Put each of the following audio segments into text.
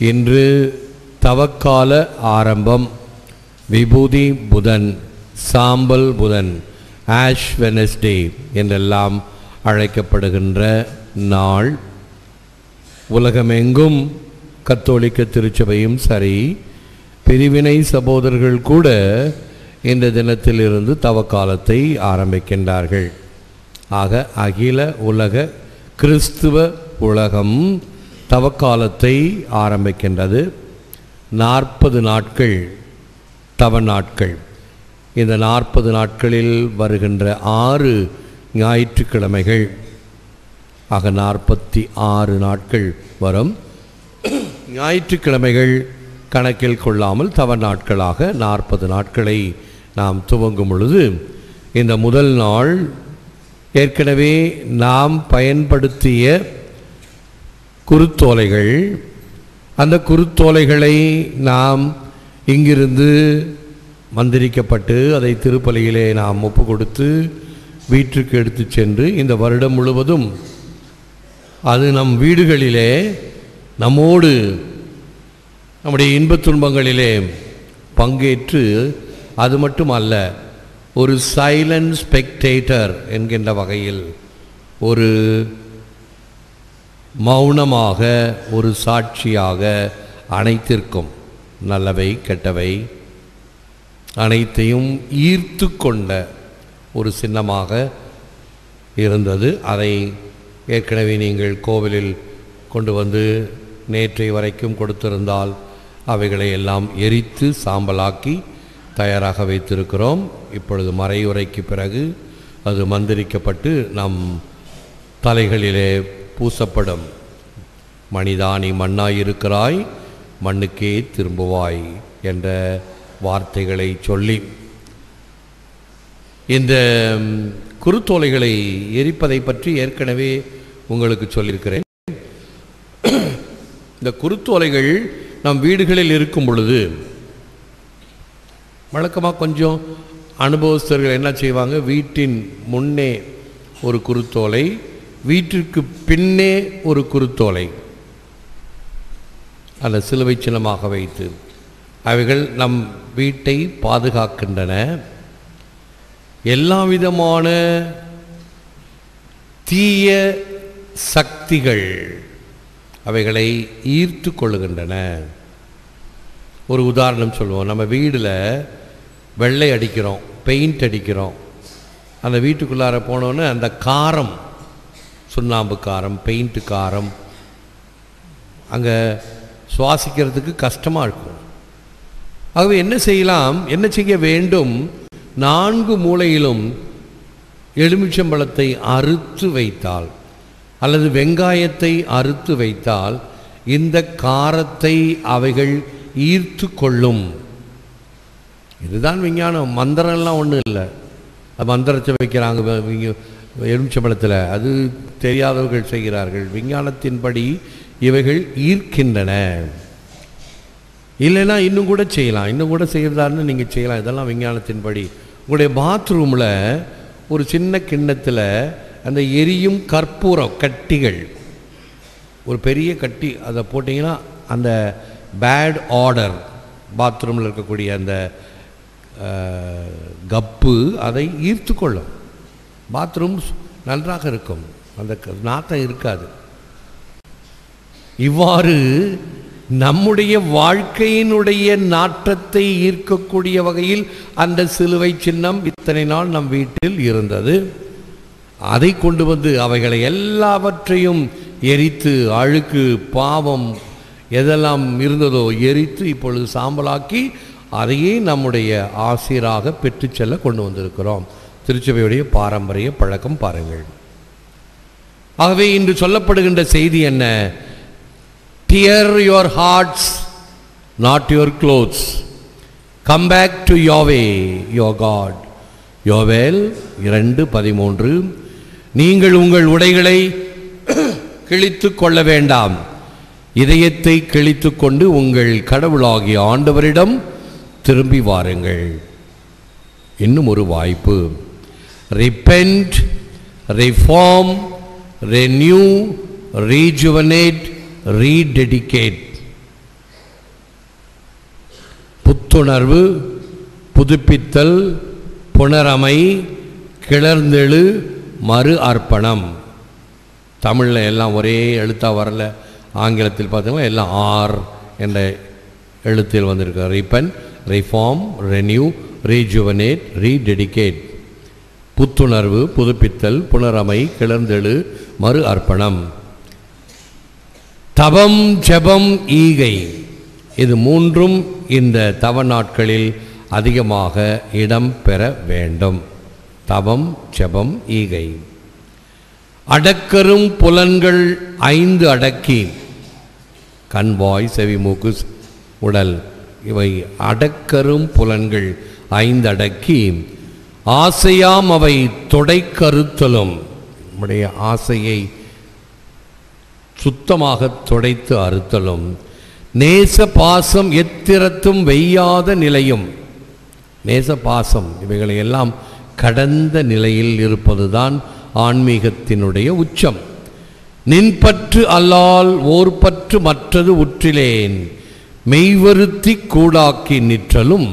இன்று தவக்கால ஆரம்பம் விபூதி புதன் சாம்பல் புதன் ஆஷ் வெனஸ்டே என்றெல்லாம் அழைக்கப்படுகின்ற நாள் உலகமெங்கும் கத்தோலிக்க திருச்சபையும் சரி பிரிவினை சகோதரர்கள் கூட இந்த தினத்திலிருந்து தவக்காலத்தை ஆரம்பிக்கின்றார்கள் ஆக அகில உலக கிறிஸ்துவ உலகம் தவக்காலத்தை ஆரம்பிக்கின்றது நாற்பது நாட்கள் தவ நாட்கள் இந்த நாற்பது நாட்களில் வருகின்ற ஆறு ஞாயிற்றுக்கிழமைகள் ஆக நாற்பத்தி ஆறு நாட்கள் வரும் ஞாயிற்றுக்கிழமைகள் கணக்கில் கொள்ளாமல் தவ நாட்களாக நாற்பது நாட்களை நாம் துவங்கும் பொழுது இந்த முதல் நாள் ஏற்கனவே நாம் பயன்படுத்திய குருத்தோலைகள் அந்த குருத்தோலைகளை நாம் இங்கிருந்து மந்திரிக்கப்பட்டு அதை திருப்பலியிலே நாம் ஒப்பு கொடுத்து வீட்டுக்கு எடுத்து சென்று இந்த வருடம் முழுவதும் அது நம் வீடுகளிலே நம்மோடு நம்முடைய இன்பத் துன்பங்களிலே பங்கேற்று அது மட்டும் அல்ல ஒரு சைலண்ட் ஸ்பெக்டேட்டர் என்கின்ற வகையில் ஒரு மௌனமாக ஒரு சாட்சியாக அனைத்திற்கும் நல்லவை கெட்டவை அனைத்தையும் ஈர்த்து கொண்ட ஒரு சின்னமாக இருந்தது அதை ஏற்கனவே நீங்கள் கோவிலில் கொண்டு வந்து நேற்றை வரைக்கும் கொடுத்திருந்தால் அவைகளை எல்லாம் எரித்து சாம்பலாக்கி தயாராக வைத்திருக்கிறோம் இப்பொழுது மறையுறைக்கு பிறகு அது மந்திரிக்கப்பட்டு நம் தலைகளிலே பூசப்படும் மணிதானி மண்ணாயிருக்கிறாய் மண்ணுக்கே திரும்புவாய் என்ற வார்த்தைகளை சொல்லி இந்த ம், குருத்தோலைகளை எரிப்பதை பற்றி ஏற்கனவே உங்களுக்கு சொல்லியிருக்கிறேன் இந்த குருத்தோலைகள் நம் வீடுகளில் இருக்கும் பொழுது வழக்கமாக கொஞ்சம் அனுபவஸ்தர்கள் என்ன செய்வாங்க வீட்டின் முன்னே ஒரு குருத்தோலை வீட்டிற்கு பின்னே ஒரு குருத்தோலை அந்த சிலுவை சின்னமாக வைத்து அவைகள் நம் வீட்டை பாதுகாக்கின்றன எல்லா விதமான தீய சக்திகள் அவைகளை ஈர்த்து கொள்ளுகின்றன ஒரு உதாரணம் சொல்லுவோம் நம்ம வீடில் வெள்ளை அடிக்கிறோம் பெயிண்ட் அடிக்கிறோம் அந்த வீட்டுக்குள்ளார போனோன்னே அந்த காரம் சுண்ணாம்பு காரம் பெயிண்ட்டு காரம் அங்கே சுவாசிக்கிறதுக்கு கஷ்டமாக இருக்கும் ஆகவே என்ன செய்யலாம் என்ன செய்ய வேண்டும் நான்கு மூலையிலும் எலுமிச்சம்பழத்தை அறுத்து வைத்தால் அல்லது வெங்காயத்தை அறுத்து வைத்தால் இந்த காரத்தை அவைகள் ஈர்த்து கொள்ளும் இதுதான் விஞ்ஞானம் மந்திரம்லாம் ஒன்றும் இல்லை அது மந்திரத்தை வைக்கிறாங்க வ- விங்க- எலுமிச்சம்பழத்தில் அது தெரியாதவர்கள் செய்கிறார்கள் விஞ்ஞானத்தின்படி இவைகள் ஈர்க்கின்றன இல்லைன்னா இன்னும் கூட செய்யலாம் இன்னும் கூட செய்கிறதாருன்னு நீங்கள் செய்யலாம் இதெல்லாம் விஞ்ஞானத்தின்படி உங்களுடைய பாத்ரூமில் ஒரு சின்ன கிண்ணத்தில் அந்த எரியும் கற்பூரம் கட்டிகள் ஒரு பெரிய கட்டி அதை போட்டிங்கன்னா அந்த பேட் ஆர்டர் பாத்ரூமில் இருக்கக்கூடிய அந்த அஹ், கப்பு அதை ஈர்த்து கொள்ளும் பாத்ரூம் நன்றாக இருக்கும் அந்த க- நாத்தம் இருக்காது இவ்வாறு நம்முடைய வாழ்க்கையினுடைய நாற்றத்தை ஈர்க்கக்கூடிய வகையில் அந்த சிலுவை சின்னம் இத்தனை நாள் நம் வீட்டில் இருந்தது அதை கொண்டு வந்து அவைகளை எல்லாவற்றையும் எரித்து அழுக்கு பாவம் எதெல்லாம் இருந்ததோ எரித்து இப்பொழுது சாம்பலாக்கி அதையே நம்முடைய ஆசிராக பெற்றுச் செல்ல கொண்டு வந்திருக்கிறோம் திருச்சபையுடைய பாரம்பரிய பழக்கம் பாருங்கள் ஆகவே இன்று சொல்லப்படுகின்ற செய்தி என்ன Tear your hearts, not your clothes. Come back to Yahweh, your God. யோவேல் இரண்டு பதிமூன்று நீங்கள் உங்கள் உடைகளை கிழித்து கொள்ள வேண்டாம் இதயத்தை கிழித்து கொண்டு உங்கள் கடவுளாகிய ஆண்டவரிடம் திரும்பி வாருங்கள் இன்னும் ஒரு வாய்ப்பு repent reform renew rejuvenate rededicate புத்துணர்வு புதுப்பித்தல் புனரமை கிளர்ந்தெழு மறு அர்ப்பணம் தமிழில் எல்லாம் ஒரே எழுத்தாக வரல ஆங்கிலத்தில் பார்த்தீங்கன்னா எல்லாம் ஆர் என்ற எழுத்தில் வந்திருக்கு repent reform renew rejuvenate rededicate புத்துணர்வு புதுப்பித்தல் புனரமை கிளர்ந்தெழு மறு அர்ப்பணம் தவம் ஜெபம் ஈகை இது மூன்றும் இந்த தவ நாட்களில் அதிகமாக இடம் பெற வேண்டும் தவம் ஜெபம் ஈகை அடக்கரும் புலன்கள் ஐந்து அடக்கி கண் வாய் செவி மூக்கு உடல் இவை அடக்கரும் புலன்கள் ஐந்து அடக்கி ஆசையாம் அவை தொடைக்கருத்தலும் நம்முடைய ஆசையை சுத்தமாக துடைத்து அறுத்தலும் நேச பாசம் எத்திரத்தும் வெய்யாத நிலையும் நேச பாசம் இவைகளை எல்லாம் கடந்த நிலையில் இருப்பதுதான் ஆன்மீகத்தினுடைய உச்சம் நின்பற்று அல்லால் ஓர் பற்று மற்றது உற்றிலேன் மெய்வருத்தி கூடாக்கி நிற்றலும்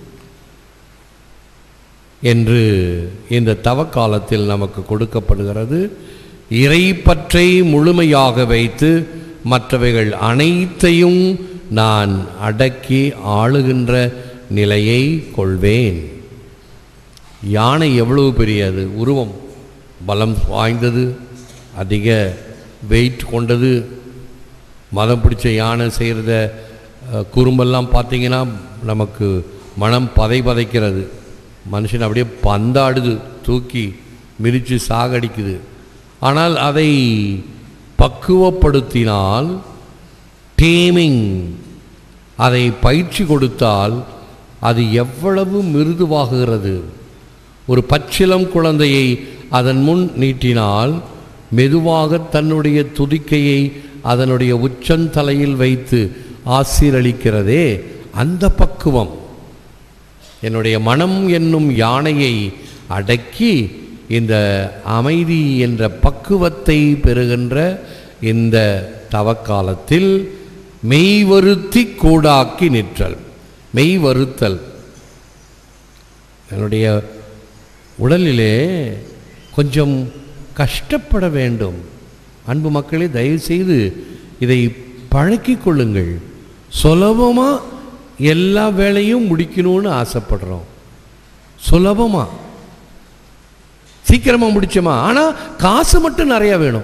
என்று இந்த தவக்காலத்தில் நமக்கு கொடுக்கப்படுகிறது இறைப்பற்றை முழுமையாக வைத்து மற்றவைகள் அனைத்தையும் நான் அடக்கி ஆளுகின்ற நிலையை கொள்வேன் யானை எவ்வளவு பெரியது உருவம் பலம் வாய்ந்தது அதிக வெயிட் கொண்டது மதம் பிடிச்ச யானை செய்கிறத அஹ், குறும்பெல்லாம் பார்த்தீங்கன்னா நமக்கு மனம் பதை பதைக்கிறது மனுஷன் அப்படியே பந்தாடுது தூக்கி மிதித்து சாகடிக்குது ஆனால் அதை பக்குவப்படுத்தினால் டேமிங் அதை பயிற்சி கொடுத்தால் அது எவ்வளவு மிருதுவாகுகிறது ஒரு பச்சிலம் குழந்தையை அதன் முன் நீட்டினால் மெதுவாக தன்னுடைய துதிக்கையை அதனுடைய உச்சந்தலையில் வைத்து ஆசீரளிக்கிறதே அந்த பக்குவம் என்னுடைய மனம் என்னும் யானையை அடக்கி இந்த அமைதி என்ற பக்குவத்தை பெறுகின்ற இந்த தவக்காலத்தில் மெய்வருத்தி கூடாக்கி நிற்றல் மெய்வருத்தல் என்னுடைய உடலிலே கொஞ்சம் கஷ்டப்பட வேண்டும் அன்பு மக்களே தயவு செய்து இதை பழக்கிக் கொள்ளுங்கள் சுலபமாக எல்லா வேலையும் முடிக்கணும்னு ஆசைப்படுறோம் சுலபமாக சீக்கிரமாக முடிச்சோமா ஆனால் காசு மட்டும் நிறையா வேணும்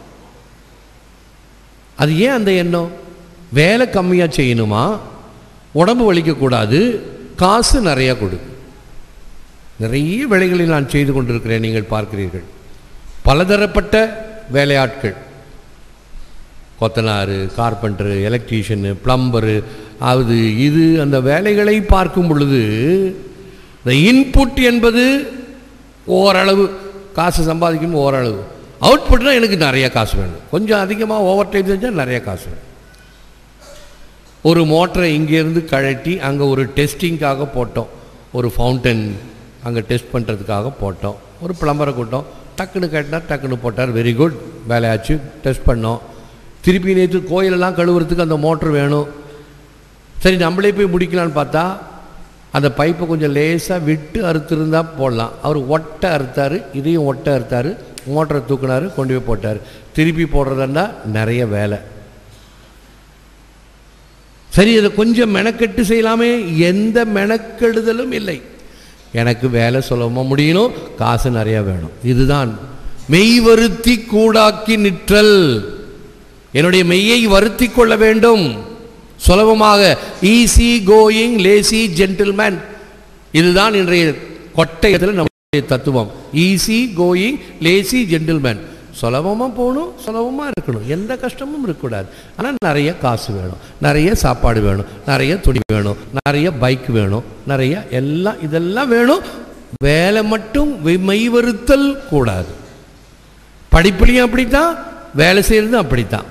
அது ஏன் அந்த எண்ணம் வேலை கம்மியாக செய்யணுமா உடம்பு வலிக்கக்கூடாது காசு நிறையா கொடு நிறைய வேலைகளை நான் செய்து கொண்டிருக்கிறேன் நீங்கள் பார்க்கிறீர்கள் பலதரப்பட்ட வேலையாட்கள் கொத்தனார் கார்பெண்டரு எலக்ட்ரீஷியனு பிளம்பரு அது இது அந்த வேலைகளை பார்க்கும் பொழுது இந்த இன்புட் என்பது ஓரளவு காசு சம்பாதிக்கும் ஓரளவு அவுட்புட்னா எனக்கு நிறைய காசு வேணும் கொஞ்சம் அதிகமாக ஓவர் டைம் செஞ்சால் நிறைய காசு வேணும் ஒரு மோட்டரை இங்கேருந்து கழட்டி அங்கே ஒரு டெஸ்டிங்காக போட்டோம் ஒரு ஃபவுண்டன் அங்கே டெஸ்ட் பண்ணுறதுக்காக போட்டோம் ஒரு பிளம்பரை கூட்டோம் டக்குன்னு கேட்டார் டக்குன்னு போட்டார் வெரி குட் வேலையாச்சு டெஸ்ட் பண்ணோம் திருப்பி நேற்று கோயிலெல்லாம் கழுவுறதுக்கு அந்த மோட்ரு வேணும் சரி நம்மளே போய் முடிக்கலான்னு பார்த்தா அந்த பைப்பை கொஞ்சம் லேசாக விட்டு அறுத்துருந்தா போடலாம் அவர் ஒட்டை அறுத்தார் இதையும் ஒட்டை அறுத்தார் மோட்டரை தூக்குனாரு கொண்டு போய் போட்டார் திருப்பி போடுறதுன்னா நிறைய வேலை சரி அதை கொஞ்சம் மெனக்கெட்டு செய்யலாமே எந்த மெனக்கெடுதலும் இல்லை எனக்கு வேலை சுலபமாக முடியணும் காசு நிறையா வேணும் இதுதான் மெய் வருத்தி கூடாக்கி நிற்றல் என்னுடைய மெய்யை வருத்தி கொள்ள வேண்டும் சுலபமாக ஈஸி கோயிங் லேசி ஜென்டில்மேன் இதுதான் இன்றைய கொட்டையத்தில் நம்முடைய தத்துவம் ஈஸி கோயிங் லேசி ஜென்டில்மேன் சுலபமாக போகணும் சுலபமாக இருக்கணும் எந்த கஷ்டமும் இருக்கக்கூடாது ஆனால் நிறைய காசு வேணும் நிறைய சாப்பாடு வேணும் நிறைய துணி வேணும் நிறைய பைக் வேணும் நிறைய எல்லாம் இதெல்லாம் வேணும் வேலை மட்டும் வி- மெய்வருத்தல் கூடாது படிப்புலையும் அப்படித்தான் வேலை செய்கிறதும் அப்படித்தான்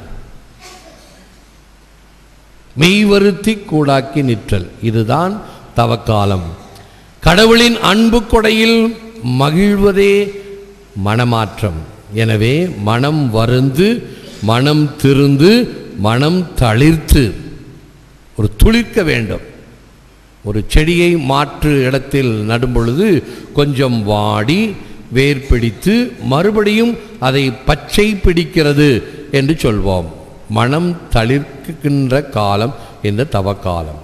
மெய்வருத்தி கூடாக்கி நிற்றல் இதுதான் தவக்காலம் கடவுளின் அன்பு கொடையில் மகிழ்வதே மனமாற்றம் எனவே மனம் வருந்து மனம் திருந்து மனம் தளிர்த்து ஒரு துளிர்க்க வேண்டும் ஒரு செடியை மாற்று இடத்தில் நடும் பொழுது கொஞ்சம் வாடி வேர் பிடித்து மறுபடியும் அதை பச்சை பிடிக்கிறது என்று சொல்வோம் மனம் தளிர்க்கின்ற காலம் இந்த தவக்காலம்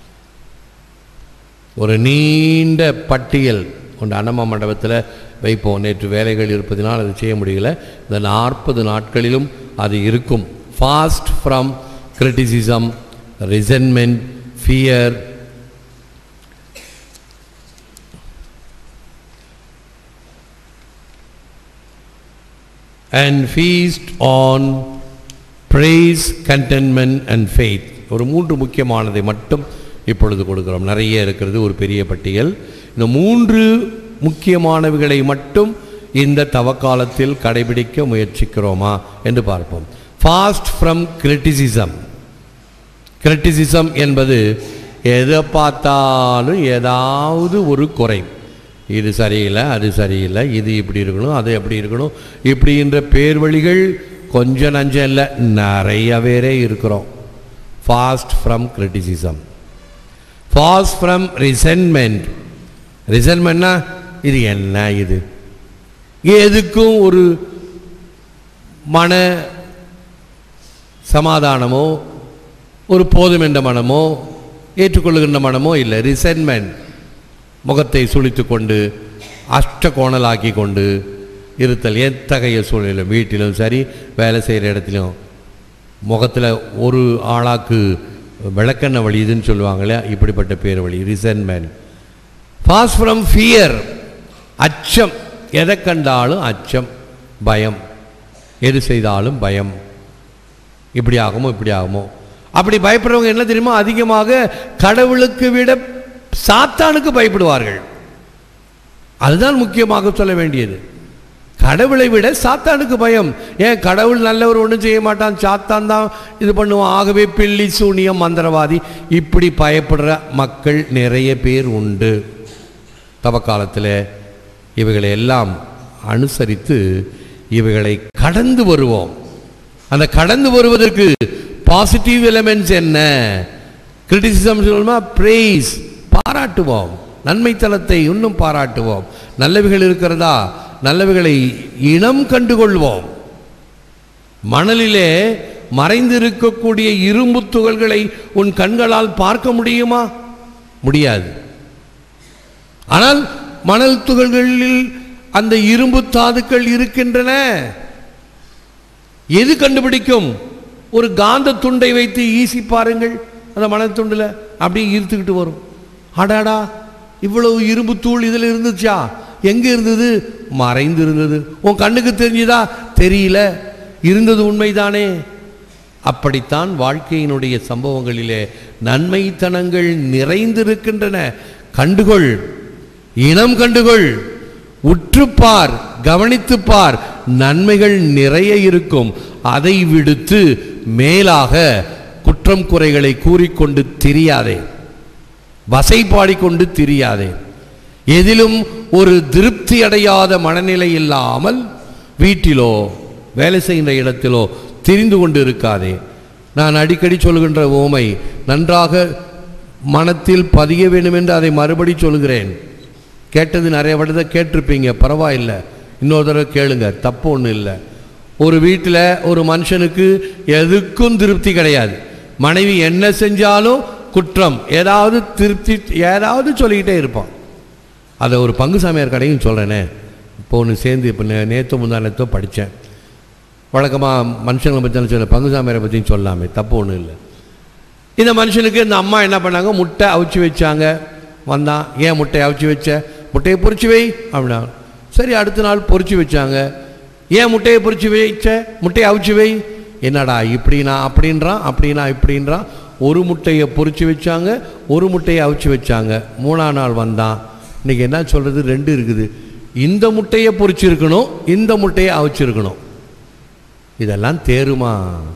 ஒரு நீண்ட பட்டியல் கொண்ட அன்னம்மா மண்டபத்தில் வைப்போம் நேற்று வேலைகள் இருப்பதினால் அது செய்ய முடியல இந்த நாற்பது நாட்களிலும் அது இருக்கும் fast from criticism resentment fear and feast on praise contentment and faith ஒரு மூன்று முக்கியமானதை மட்டும் இப்பொழுது கொடுக்கிறோம் நிறைய இருக்கிறது ஒரு பெரிய பட்டியல் இந்த மூன்று முக்கியமானவைகளை மட்டும் இந்த தவக்காலத்தில் கடைபிடிக்க முயற்சிக்கிறோமா என்று பார்ப்போம் ஃபாஸ்ட் ஃப்ரம் கிரிட்டிசிசம் கிரிட்டிசிசம் என்பது எதை பார்த்தாலும் ஏதாவது ஒரு குறை இது சரியில்லை அது சரியில்லை இது இப்படி இருக்கணும் அது எப்படி இருக்கணும் இப்படின்ற பேர் வழிகள் கொஞ்சம் நஞ்சம் இல்லை நிறைய பேரே இருக்கிறோம் fast from criticism fast from resentment ரிசன்மெண்ட்னா இது என்ன இது எதுக்கும் ஒரு மன சமாதானமோ ஒரு போதும் என்ற மனமோ ஏற்றுக்கொள்ளுகின்ற மனமோ இல்லை ரிசன்மெண்ட் முகத்தை சுளித்து கொண்டு அஷ்ட கோணலாக்கி கொண்டு இருத்தல் எத்தகைய சூழ்நிலையிலும் வீட்டிலும் சரி வேலை செய்கிற இடத்துலையும் முகத்தில் ஒரு ஆளாக்கு விளக்கெண்ண வழியுதுன்னு சொல்லுவாங்களே இப்படிப்பட்ட பேர் வழி ரிசன்மெண்ட் ஃபாஸ்ட் ஃப்ரம் ஃபியர் அச்சம் எதை கண்டாலும் அச்சம் பயம் எது செய்தாலும் பயம் இப்படி ஆகுமோ இப்படி ஆகுமோ அப்படி பயப்படுறவங்க என்ன தெரியுமா அதிகமாக கடவுளுக்கு விட சாத்தானுக்கு பயப்படுவார்கள் அதுதான் முக்கியமாக சொல்ல வேண்டியது கடவுளை விட சாத்தானுக்கு பயம் ஏன் கடவுள் நல்லவர் ஒன்றும் செய்ய மாட்டான் சாத்தான் தான் இது பண்ணுவான் ஆகவே பில்லி சூனியம் மந்திரவாதி இப்படி பயப்படுற மக்கள் நிறைய பேர் உண்டு தவக்காலத்தில் இவைகளை எல்லாம் அனுசரித்து இவைகளை கடந்து வருவோம் அந்த கடந்து வருவதற்கு பாசிட்டிவ் எலிமெண்ட்ஸ் என்ன கிரிட்டிசிசம் சொல்லணுமா praise பாராட்டுவோம் நன்மைத்தனத்தை இன்னும் பாராட்டுவோம் நல்லவைகள் இருக்கிறதா நல்லவைகளை இனம் கண்டுகொள்வோம் மணலிலே மறைந்திருக்கக்கூடிய இரும்பு துகள்களை உன் கண்களால் பார்க்க முடியுமா முடியாது ஆனால் மணல் துகள்களில் அந்த இரும்பு தாதுக்கள் இருக்கின்றன எது கண்டுபிடிக்கும் ஒரு காந்த துண்டை வைத்து ஈசி பாருங்கள் அந்த மணல் துண்டில் அப்படியே ஈர்த்துக்கிட்டு வரும் அடாடா இவ்வளவு இரும்பு தூள் இதில் இருந்துச்சா எங்கே இருந்தது மறைந்து இருந்தது உன் கண்ணுக்கு தெரிஞ்சுதா தெரியல இருந்தது உண்மைதானே அப்படித்தான் வாழ்க்கையினுடைய சம்பவங்களிலே நன்மைத்தனங்கள் நிறைந்திருக்கின்றன கண்டுகொள் இனம் கண்டுகொள் உற்றுப்பார் கவனித்துப்பார் நன்மைகள் நிறைய இருக்கும் அதை விடுத்து மேலாக குற்றம் குறைகளை கூறிக்கொண்டு திரியாதே வசை பாடிக்கொண்டு திரியாதே எதிலும் ஒரு திருப்தி அடையாத மனநிலை இல்லாமல் வீட்டிலோ வேலை செய்கின்ற இடத்திலோ திரிந்து கொண்டு இருக்காதே நான் அடிக்கடி சொல்கின்ற ஓமை நன்றாக மனத்தில் பதிய வேண்டும் என்று அதை மறுபடி சொல்கிறேன் கேட்டது நிறைய விடத்தை கேட்டிருப்பீங்க பரவாயில்லை இன்னொரு தடவை கேளுங்க தப்பு ஒன்றும் இல்லை ஒரு வீட்டில் ஒரு மனுஷனுக்கு எதுக்கும் திருப்தி கிடையாது மனைவி என்ன செஞ்சாலும் குற்றம் ஏதாவது திருப்தி ஏதாவது சொல்லிக்கிட்டே இருப்பான் அதை ஒரு பங்கு சாமியார் கடையும் சொல்கிறேனே இப்போ ஒன்று சேர்ந்து இப்போ நே நேற்று முந்தானத்தோ படித்தேன் வழக்கமாக மனுஷங்களை பற்றி சொல்ல பங்கு சாமியாரை பற்றியும் சொல்லாமே தப்பு ஒன்றும் இல்லை இந்த மனுஷனுக்கு இந்த அம்மா என்ன பண்ணாங்க முட்டை அவிச்சு வச்சாங்க வந்தான் ஏன் முட்டையை அவிச்சு வச்ச முட்டையை பொரிச்சு வை அப்படின்னா சரி அடுத்த நாள் பொரிச்சு வச்சாங்க ஏன் முட்டையை பொரிச்சு வைச்ச முட்டையை அவிச்சு வை என்னடா இப்படினா அப்படின்றான் அப்படின்னா இப்படின்றான் ஒரு முட்டையை பொரிச்சு வச்சாங்க ஒரு முட்டையை அவிச்சு வச்சாங்க மூணாம் நாள் வந்தான் இன்னைக்கு என்ன சொல்கிறது ரெண்டு இருக்குது இந்த முட்டையை பொரிச்சிருக்கணும் இந்த முட்டையை அவிச்சிருக்கணும் இதெல்லாம் தேருமா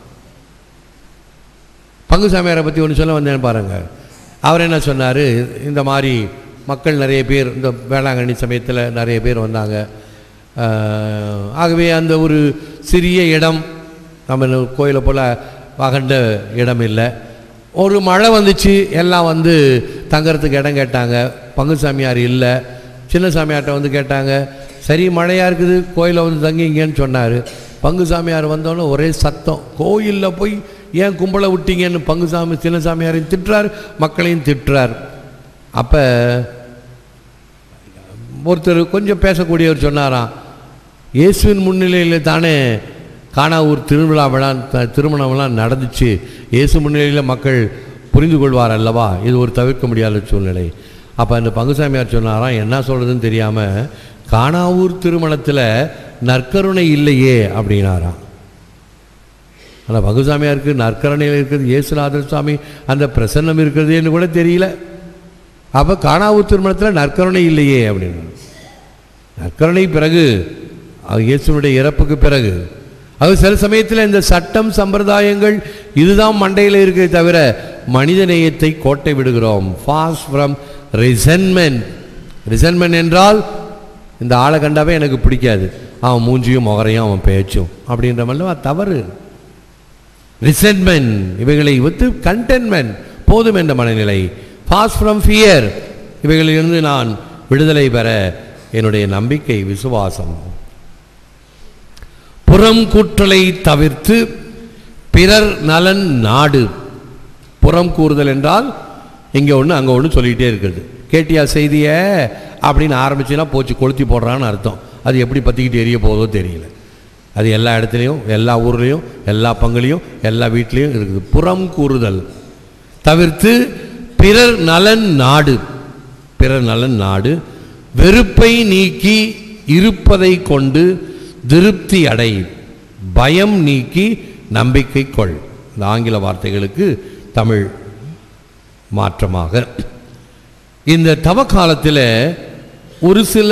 பங்கு சாமியாரை பற்றி ஒன்று சொல்ல வந்தேன்னு பாருங்கள் அவர் என்ன சொன்னார் இந்த மாதிரி மக்கள் நிறைய பேர் இந்த வேளாங்கண்ணி சமயத்தில் நிறைய பேர் வந்தாங்க ஆஹ், ஆகவே அந்த ஒரு சிறிய இடம் நம்ம கோயிலை போல் வகண்ட இடம் இல்லை ஒரு மழை வந்துச்சு எல்லாம் வந்து தங்கறதுக்கு இடம் கேட்டாங்க பங்கு சாமியார் இல்லை சின்ன சாமியார்ட்ட வந்து கேட்டாங்க சரி மழையாக இருக்குது கோயிலில் வந்து தங்கிங்கன்னு சொன்னார் பங்கு சாமியார் வந்தோன்னே ஒரே சத்தம் கோயிலில் போய் ஏன் கும்பலை விட்டீங்கன்னு பங்கு சாமி சின்ன சாமியாரையும் திட்டுறார் மக்களையும் திட்டுறார் அப்போ ஒருத்தர் கொஞ்சம் பேசக்கூடியவர் சொன்னாராம் இயேசுவின் முன்னிலையில் தானே காணாவூர் திருவிழா விழா த- திருமணம்லாம் நடந்துச்சு இயேசு முன்னிலையில் மக்கள் புரிந்து கொள்வார் அல்லவா இது ஒரு தவிர்க்க முடியாத சூழ்நிலை அப்போ அந்த பங்குசாமியார் சொன்னாராம் என்ன சொல்கிறதுன்னு தெரியாமல் காணாவூர் திருமணத்தில் நற்கருணை இல்லையே அப்படின்னாராம் ஆனால் பங்குசாமியாருக்கு நற்கரணையில் இருக்கிறது இயேசுநாதர் சுவாமி அந்த பிரசன்னம் இருக்கிறதுன்னு கூட தெரியல அப்போ காணாவூர் திருமணத்தில் நற்கருணை இல்லையே அப்படின்னு நற்கருணை பிறகு அது இயேசுனுடைய இறப்புக்கு பிறகு அது சில சமயத்தில் இந்த சட்டம் சம்பிரதாயங்கள் இதுதான் மண்டையில் இருக்கே தவிர மனித நேயத்தை கோட்டை விடுகிறோம் ஃபாஸ்ட் ஃப்ரம் ரிசன்மெண்ட் ரிசன்மெண்ட் என்றால் இந்த ஆளை கண்டாவே எனக்கு பிடிக்காது அவன் மூஞ்சியும் முகரையும் அவன் பேச்சும் அப்படின்ற மாதிரி தவறு ரிசென்ட்மெண்ட் இவைகளை வித்து கண்டென்மெண்ட் போதும் என்ற மனநிலை பாஸ் ஃப்ரம் ஃபியர் இவைகளிலிருந்து நான் விடுதலை பெற என்னுடைய நம்பிக்கை விசுவாசம் புறம் கூற்றலை தவிர்த்து பிறர் நலன் நாடு புறம் கூறுதல் என்றால் இங்கே ஒன்று அங்கே ஒன்று சொல்லிக்கிட்டே இருக்குது கேட்டியா செய்திய அப்படின்னு ஆரம்பிச்சுன்னா போச்சு கொளுத்தி போடுறான்னு அர்த்தம் அது எப்படி பற்றிக்கிட்டு எரிய போதோ தெரியல அது எல்லா இடத்துலையும் எல்லா ஊர்லேயும் எல்லா பங்குலையும் எல்லா வீட்லேயும் இருக்குது புறம் கூறுதல் தவிர்த்து பிறர் நலன் நாடு பிறர் நலன் நாடு வெறுப்பை நீக்கி இருப்பதை கொண்டு திருப்தி அடை பயம் நீக்கி நம்பிக்கை கொள் இந்த ஆங்கில வார்த்தைகளுக்கு தமிழ் மாற்றமாக இந்த தவ காலத்தில் ஒரு சில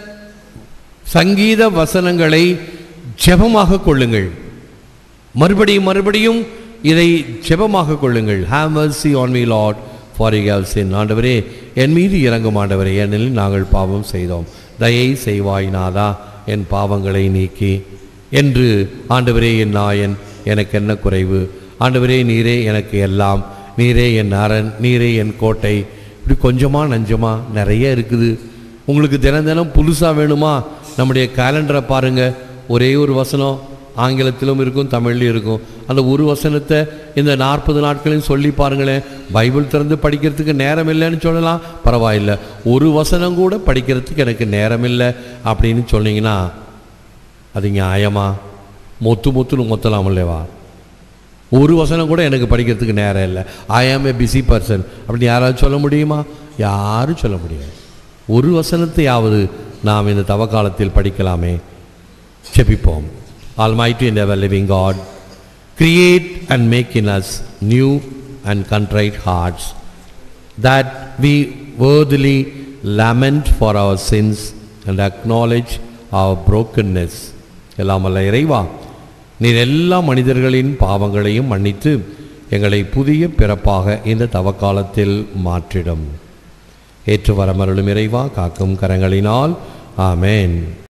சங்கீத வசனங்களை ஜெபமாக கொள்ளுங்கள் மறுபடியும் மறுபடியும் இதை ஜெபமாக கொள்ளுங்கள் have mercy on me Lord for you have sinned ஆண்டவரே என் மீது இறங்கும் ஆண்டவரே ஏனெனில் நாங்கள் பாவம் செய்தோம் தயை செய்வாய் நாதா என் பாவங்களை நீக்கி என்று ஆண்டவரே என் நாயன் எனக்கு என்ன குறைவு ஆண்டவரே நீரே எனக்கு எல்லாம் நீரே என் அரண் நீரே என் கோட்டை இப்படி கொஞ்சமா நஞ்சமா நிறைய இருக்குது உங்களுக்கு தினம் தினம் புதுசாக வேணுமா நம்முடைய கேலண்டரை பாருங்க ஒரே ஒரு வசனம் ஆங்கிலத்திலும் இருக்கும் தமிழ்லையும் இருக்கும் அந்த ஒரு வசனத்தை இந்த நாற்பது நாட்களையும் சொல்லி பாருங்களேன் பைபிள் திறந்து படிக்கிறதுக்கு நேரம் இல்லைன்னு சொல்லலாம் பரவாயில்ல ஒரு வசனம் கூட படிக்கிறதுக்கு எனக்கு நேரம் இல்லை அப்படின்னு சொன்னீங்கன்னா அது நியாயமா மொத்து மொத்துன்னு மொத்தலாம் இல்லைவா ஒரு வசனம் கூட எனக்கு படிக்கிறதுக்கு நேரம் இல்லை ஐ ஆம் ஏ பிஸி பர்சன் அப்படின்னு யாராவது சொல்ல முடியுமா யாரும் சொல்ல முடியாது ஒரு வசனத்தையாவது நாம் இந்த தவ காலத்தில் படிக்கலாமே ஜெபிப்போம் Almighty and ever living God, create and make in us new and contrite hearts, that we worthily lament for our sins and acknowledge our brokenness. எல்லாம் அல்ல இறைவா நீர் எல்லா மனிதர்களின் பாவங்களையும் மன்னித்து எங்களை புதிய பிறப்பாக இந்த தவக்காலத்தில் மாற்றிடும் ஏற்று வரமருளும் இறைவா காக்கும் கரங்களினால் ஆமென்